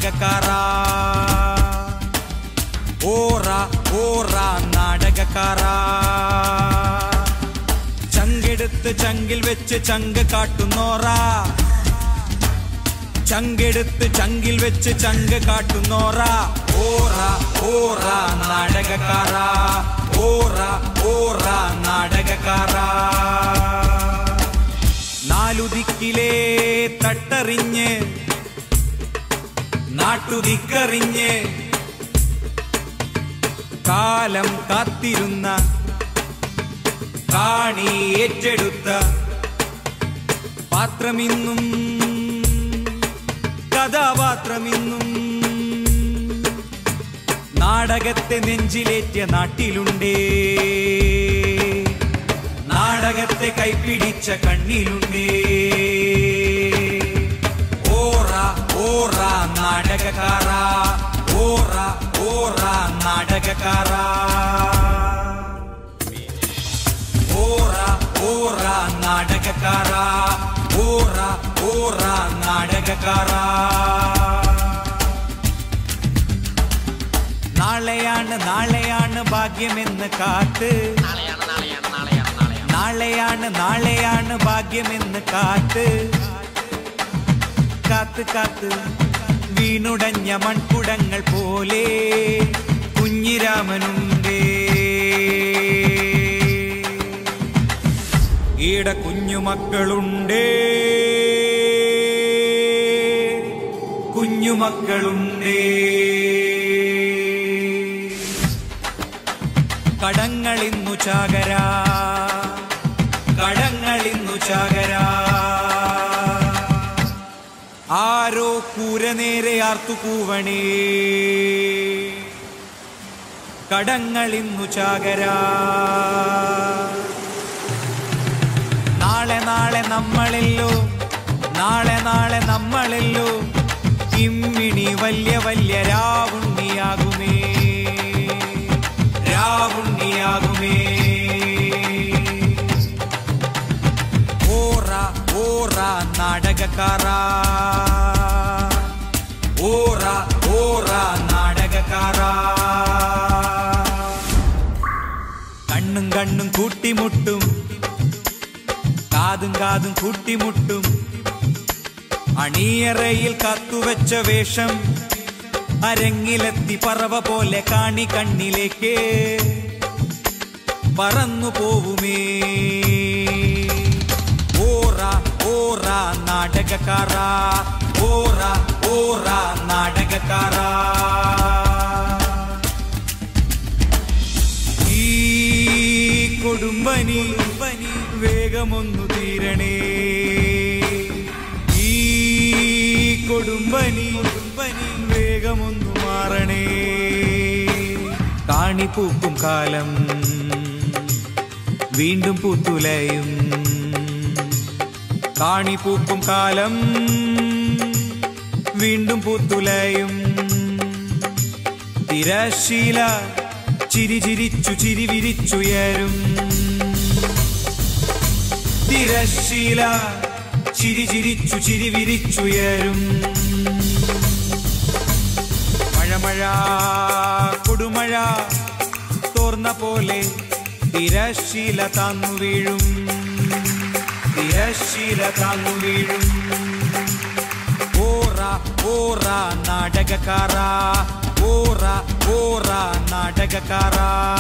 നാടകക്കാര ഓറ ഓറ നാടകക്കാര ചങ്കെടുത്ത് ചങ്കിൽ വെച്ച് ചങ്ക് കാട്ടുന്നോറ ചങ്കെടുത്ത് ചങ്കിൽ വെച്ച് ചങ്ക് കാട്ടുന്നോറ ഓറ ഓറ നാടകക്കാര ഓറ ഓറ നാടകക്കാര നാലുദിക്കിലേ തട്ടറിഞ്ഞ് നാട്ടുദിക്കറിഞ്ഞ് കാലം കാത്തിരുന്ന കാണി ഏറ്റെടുത്ത പാത്രമിന്നും കഥാപാത്രമിന്നും നാടകത്തെ നെഞ്ചിലേറ്റിയ നാട്ടിലുണ്ടേ നാടകത്തെ കൈപ്പിടിച്ച കണ്ണിലുണ്ടേ ഓറ ഓറ നാടകക്കാര ഓറ ഓറ നാടകക്കാര ഓറ ഓറ നാടകക്കാര ഓറ ഓറ നാടകക്കാര നാളെയാണ് നാളെയാണ് ഭാഗ്യമെന്ന് കാത്ത് നാളെയാണ് നാളെയാണ് ഭാഗ്യമെന്ന് കാത്ത് കാത്ത് കാത്ത് വീണുടഞ്ഞ മൺകുടങ്ങൾ പോലെ കുഞ്ഞിരാമനുണ്ടേ ഈട കുഞ്ഞുമക്കളുണ്ടേ കുഞ്ഞുമക്കളുണ്ടേ കടങ്ങളിന്നു ചാകര കടങ്ങളിന്നു ചാകര ആരോ കൂര നേരെ ആർത്തു കൂവണേ കടങ്ങളിന്നു ചാകര നാളെ നാളെ നമ്മളെല്ലോ നാളെ നാളെ നമ്മളെല്ലോ ഇമ്മിണി വല്യ വല്യ രാവുണ്ണിയാകുമേ രാവുണ്ണിയാകുമേ ഓറ ഓറ നാടകക്കാര ഓറ ഓറ നാടകക്കാര കണ്ണും കണ്ണും കൂട്ടിമുട്ടും കാതും കാതും കൂട്ടിമുട്ടും അണിയറയിൽ കാത്തുവെച്ച വേഷം അരങ്ങിലെത്തി പറവ പോലെ കാണി കണ്ണിലേക്ക് പറന്നു പോവുമേ ഓറ ഓറ നാടകക്കാര ഓറ ഓറ നാടകക്കാര ഈ കൊടുമ്പനി വേഗമൊന്നു തീരണേ ഈ കൊടുമ്പനി വേഗമൊന്നു മാറണേ കാണിപ്പൂക്കും കാലം വീണ്ടും പൂത്തുലയും കാണിപ്പൂക്കും കാലം വീണ്ടും പൂത്തുലയും തിരശീല ചിരി ചിരിച്ചു ചിരി വിരിച്ചുയരും തിരശീല ചിരി ചിരിച്ചു ചിരി വിരിച്ചുയരും മഴ മഴ കൊടുമഴ തോർന്ന പോലെ തിരശീല താന്നു വീഴും തിരശീല താന്നു വീഴും ഓറ ഓറ നാടകക്കാര ഓറ ഓറ നാടകക്കാര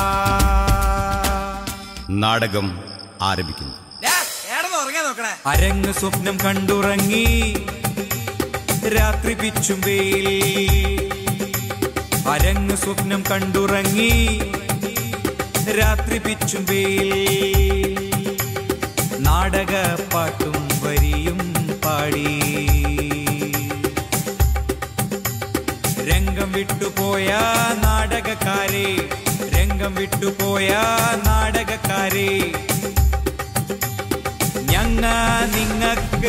നാടകം ആരംഭിക്കുന്നു അരങ്ങ് സ്വപ്നം കണ്ടുറങ്ങി രാത്രി പിച്ചും വെയിൽ അരങ്ങ് സ്വപ്നം കണ്ടുറങ്ങി രാത്രി പിച്ചും വെയിൽ നാടക പാട്ടും വരിയും പാടി രംഗം വിട്ടുപോയ നാടകക്കാരെ രംഗം വിട്ടുപോയ നാടകക്കാരെ ഞങ്ങ നിങ്ങക്ക്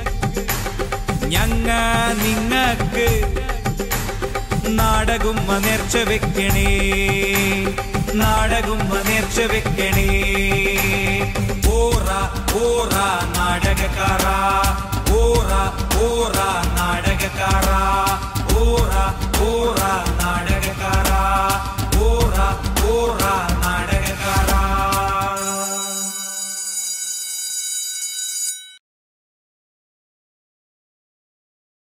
ഞങ്ങ നിങ്ങക്ക് നാടകുമ്മ നേർച്ച വെക്കണേ നാടകുമ്മ നേർച്ച വെക്കണേ ഓറ ഓറ നാടകക്കാര ഓറ ഓറ നാടകക്കാര ഓറ ഓറ നാടകക്കാര